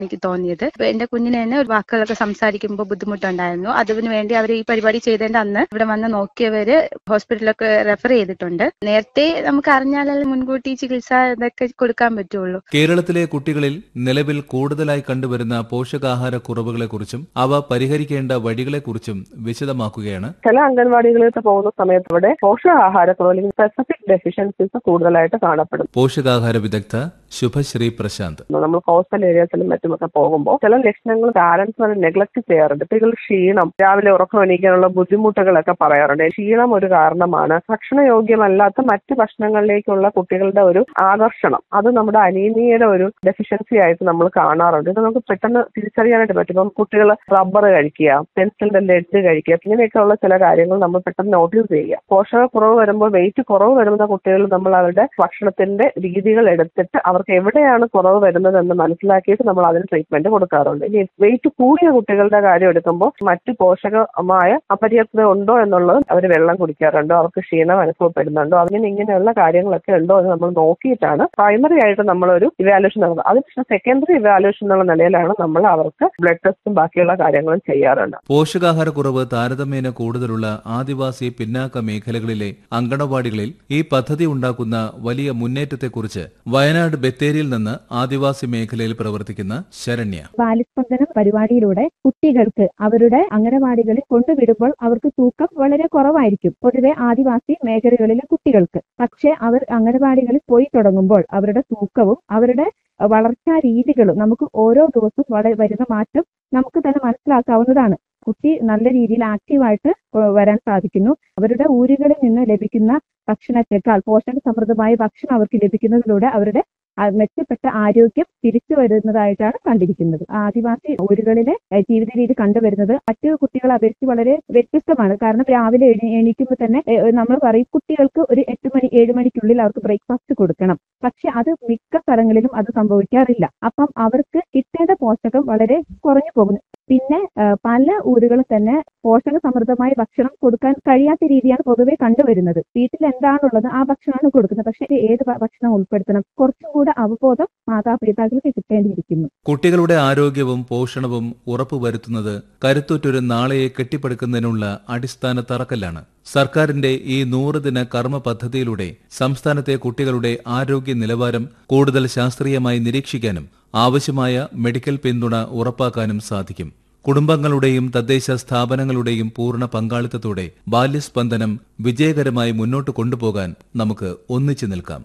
എനിക്ക് തോന്നിയത് ഇപ്പൊ എന്റെ കുഞ്ഞിന് തന്നെ ഒരു വാക്കുകളൊക്കെ സംസാരിക്കുമ്പോൾ ബുദ്ധിമുട്ടുണ്ടായിരുന്നു അതിനു വേണ്ടി അവർ ഈ പരിപാടി ചെയ്തതിന്റെ അന്ന് ഇവിടെ വന്ന് നോക്കിയവര് ഹോസ്പിറ്റലൊക്കെ റെഫർ ചെയ്തിട്ടുണ്ട് നേരത്തെ നമുക്ക് അറിഞ്ഞാലല്ലേ മുൻകൂട്ടി ചികിത്സ ഇതൊക്കെ കൊടുക്കാൻ പറ്റുള്ളൂ കേരളത്തിലെ കുട്ടികളിൽ നിലവിൽ കൂടുതലായി കണ്ടുവരുന്ന പോഷകാഹാരക്കുറവുകളെക്കുറിച്ചും അവ പരിഹരിക്കേണ്ട വഴികളെക്കുറിച്ചും വിശദമാക്കുകയാണ് ചില അംഗൻവാടികളിലൊക്കെ പോകുന്ന സമയത്ത് ഇവിടെ പോഷകാഹാരക്കുറവ് അല്ലെങ്കിൽ സ്പെസിഫിക് ഡെഫിഷ്യൻസീസ് കൂടുതലായിട്ട് കാണപ്പെടും പോഷകാഹാര വിദഗ്ധ ശുഭശ്രീ പ്രശാന്ത് നമ്മൾ കോസ്റ്റൽ ഏരിയാസിലും മറ്റുമൊക്കെ പോകുമ്പോൾ ചില ലക്ഷണങ്ങൾ പാരന്റ്സ് തന്നെ നെഗ്ലക്ട് ചെയ്യാറുണ്ട് കുട്ടികൾ ക്ഷീണം രാവിലെ ഉറക്കം എണീക്കാനുള്ള ബുദ്ധിമുട്ടുകളൊക്കെ പറയാറുണ്ട് ക്ഷീണം ഒരു കാരണമാണ് ഭക്ഷണയോഗ്യമല്ലാത്ത മറ്റ് ഭക്ഷണങ്ങളിലേക്കുള്ള കുട്ടികളുടെ ഒരു ആകർഷണം അത് നമ്മുടെ അനീമിയയുടെ ഒരു ഡെഫിഷ്യൻസി ആയിട്ട് നമ്മൾ കാണാറുണ്ട് ഇത് നമുക്ക് പെട്ടെന്ന് തിരിച്ചറിയാനായിട്ട് പറ്റും ഇപ്പം കുട്ടികൾ റബ്ബർ കഴിക്കുക പെൻസിലിന്റെ ലെഡ് കഴിക്കുക ഇങ്ങനെയൊക്കെയുള്ള ചില കാര്യങ്ങൾ നമ്മൾ പെട്ടെന്ന് നോട്ടീസ് ചെയ്യുക പോഷകക്കുറവ് വരുമ്പോൾ വെയിറ്റ് കുറവ് വരുന്ന കുട്ടികൾ നമ്മൾ അവരുടെ ഭക്ഷണത്തിന്റെ രീതികൾ എടുത്തിട്ട് അവർക്ക് എവിടെയാണ് കുറവ് വരുന്നത് എന്ന് മനസ്സിലാക്കിയിട്ട് നമ്മൾ അതിന് ട്രീറ്റ്മെന്റ് കൊടുക്കാറുണ്ട് ഇനി വെയിറ്റ് കൂടിയ കുട്ടികളുടെ കാര്യം എടുക്കുമ്പോൾ മറ്റ് പോഷകമായ അപര്യാപ്തത ഉണ്ടോ എന്നുള്ളത് അവർ വെള്ളം കുടിക്കാറുണ്ടോ അവർക്ക് ക്ഷീണം അനുഭവപ്പെടുന്നുണ്ടോ അങ്ങനെ ഇങ്ങനെയുള്ള കാര്യങ്ങളൊക്കെ ഉണ്ടോ എന്ന് നമ്മൾ നോക്കിയിട്ടാണ് പ്രൈമറി ആയിട്ട് നമ്മളൊരു ഇവാലുവേഷൻ നടത്തുന്നത് അതിനുശേഷം സെക്കൻഡറി ഇവാലുവേഷൻ എന്നുള്ള നിലയിലാണ് നമ്മൾ അവർക്ക് ബ്ലഡ് ടെസ്റ്റും ബാക്കിയുള്ള കാര്യങ്ങളും ചെയ്യാറുണ്ട് പോഷകാഹാരക്കുറവ് താരതമ്യേന കൂടുതലുള്ള ആദിവാസി പിന്നാക്ക മേഖലകളിലെ അങ്കണവാടികളിൽ ഈ പദ്ധതി ഉണ്ടാക്കുന്ന വലിയ മുന്നേറ്റത്തെക്കുറിച്ച് വയനാട് ബത്തേരിയിൽ നിന്ന് ആദിവാസി മേഖലയിൽ പ്രവർത്തിക്കുന്ന ശരണ്യ ബാലിസ്പന്ദനം പരിപാടിയിലൂടെ കുട്ടികൾക്ക് അവരുടെ അംഗനവാടികളിൽ കൊണ്ടുവിടുമ്പോൾ അവർക്ക് തൂക്കം വളരെ കുറവായിരിക്കും പൊതുവെ ആദിവാസി മേഖലകളിലെ കുട്ടികൾക്ക് പക്ഷേ അവർ അംഗനവാടികളിൽ പോയി തുടങ്ങുമ്പോൾ അവരുടെ തൂക്കവും അവരുടെ വളർച്ചാ രീതികളും നമുക്ക് ഓരോ ദിവസവും വളരെ വരുന്ന മാറ്റം നമുക്ക് തന്നെ മനസ്സിലാക്കാവുന്നതാണ് കുട്ടി നല്ല രീതിയിൽ ആക്റ്റീവായിട്ട് വരാൻ സാധിക്കുന്നു അവരുടെ ഊരുകളിൽ നിന്ന് ലഭിക്കുന്ന ഭക്ഷണത്തെക്കാൾ പോഷക സമൃദ്ധമായ ഭക്ഷണം അവർക്ക് ലഭിക്കുന്നതിലൂടെ അവരുടെ മെച്ചപ്പെട്ട ആരോഗ്യം തിരിച്ചു വരുന്നതായിട്ടാണ് കണ്ടിരിക്കുന്നത് ആദിവാസി ഊരുകളിലെ ജീവിത രീതി കണ്ടുവരുന്നത് മറ്റു കുട്ടികളെ അപേക്ഷിച്ച് വളരെ വ്യത്യസ്തമാണ് കാരണം രാവിലെ എണീക്കുമ്പോൾ തന്നെ നമ്മൾ പറയും കുട്ടികൾക്ക് ഒരു എട്ട് മണി ഏഴ് മണിക്കുള്ളിൽ അവർക്ക് ബ്രേക്ക്ഫാസ്റ്റ് കൊടുക്കണം പക്ഷെ അത് മിക്ക സ്ഥലങ്ങളിലും അത് സംഭവിക്കാറില്ല അപ്പം അവർക്ക് കിട്ടേണ്ട പോഷകം വളരെ കുറഞ്ഞു പോകുന്നു പിന്നെ പല ഊരുകളും തന്നെ പോഷക സമൃദ്ധമായ ഭക്ഷണം കൊടുക്കാൻ കഴിയാത്ത രീതിയാണ് പൊതുവെ കണ്ടുവരുന്നത് വീട്ടിൽ എന്താണുള്ളത് ആ ഭക്ഷണമാണ് കൊടുക്കുന്നത് പക്ഷെ ഏത് ഭക്ഷണം ഉൾപ്പെടുത്തണം കുറച്ചും കൂടെ അവബോധം മാതാപിതാക്കൾക്ക് കിട്ടേണ്ടിയിരിക്കുന്നു കുട്ടികളുടെ ആരോഗ്യവും പോഷണവും ഉറപ്പുവരുത്തുന്നത് കരുത്തുറ്റൊരു നാളെയെ കെട്ടിപ്പടുക്കുന്നതിനുള്ള അടിസ്ഥാന തറക്കല്ലാണ് സർക്കാരിന്റെ ഈ നൂറ് ദിന കർമ്മ പദ്ധതിയിലൂടെ സംസ്ഥാനത്തെ കുട്ടികളുടെ ആരോഗ്യ നിലവാരം കൂടുതൽ ശാസ്ത്രീയമായി നിരീക്ഷിക്കാനും ആവശ്യമായ മെഡിക്കൽ പിന്തുണ ഉറപ്പാക്കാനും സാധിക്കും കുടുംബങ്ങളുടെയും തദ്ദേശ സ്ഥാപനങ്ങളുടെയും പൂർണ്ണ പങ്കാളിത്തത്തോടെ ബാല്യസ്പന്ദനം വിജയകരമായി മുന്നോട്ട് കൊണ്ടുപോകാൻ നമുക്ക് ഒന്നിച്ചു നിൽക്കാം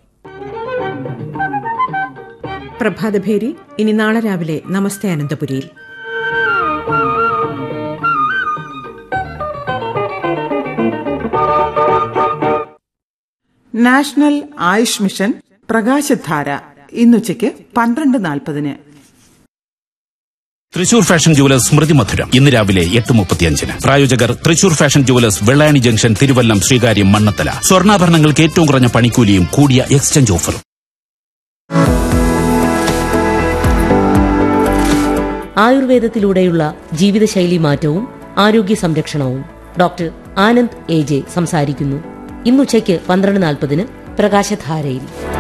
പ്രഭാതഭേരി ഇനി നാളെ രാവിലെ നമസ്തേ അനന്തപുരിയിൽ നാഷണൽ ആയുഷ് മിഷൻ പ്രകാശധാര ഇന്നുച്ചയ്ക്ക് പന്ത്രണ്ട് നാൽപ്പതിന് തൃശൂർ ഫാഷൻ ജുവലേഴ്സ് സ്മൃതി മധുരം ഇന്ന് രാവിലെ എട്ട് മുപ്പത്തിയഞ്ചിന് പ്രായോജകർ Thrissur fashion jewellers Vellayani junction Thiruvallam Sreekaryam Mannanthala സ്വർണ്ണാഭരണങ്ങൾക്ക് ഏറ്റവും കുറഞ്ഞ പണിക്കൂലിയും കൂടിയ എക്സ്ചേഞ്ച് ഓഫറും ആയുർവേദത്തിലൂടെയുള്ള ജീവിതശൈലി മാറ്റവും ആരോഗ്യ സംരക്ഷണവും ഡോക്ടർ ആനന്ദ് എ ജെ സംസാരിക്കുന്നു ഇന്നുച്ചയ്ക്ക് പന്ത്രണ്ട് നാൽപ്പതിന് പ്രകാശധാരയിൽ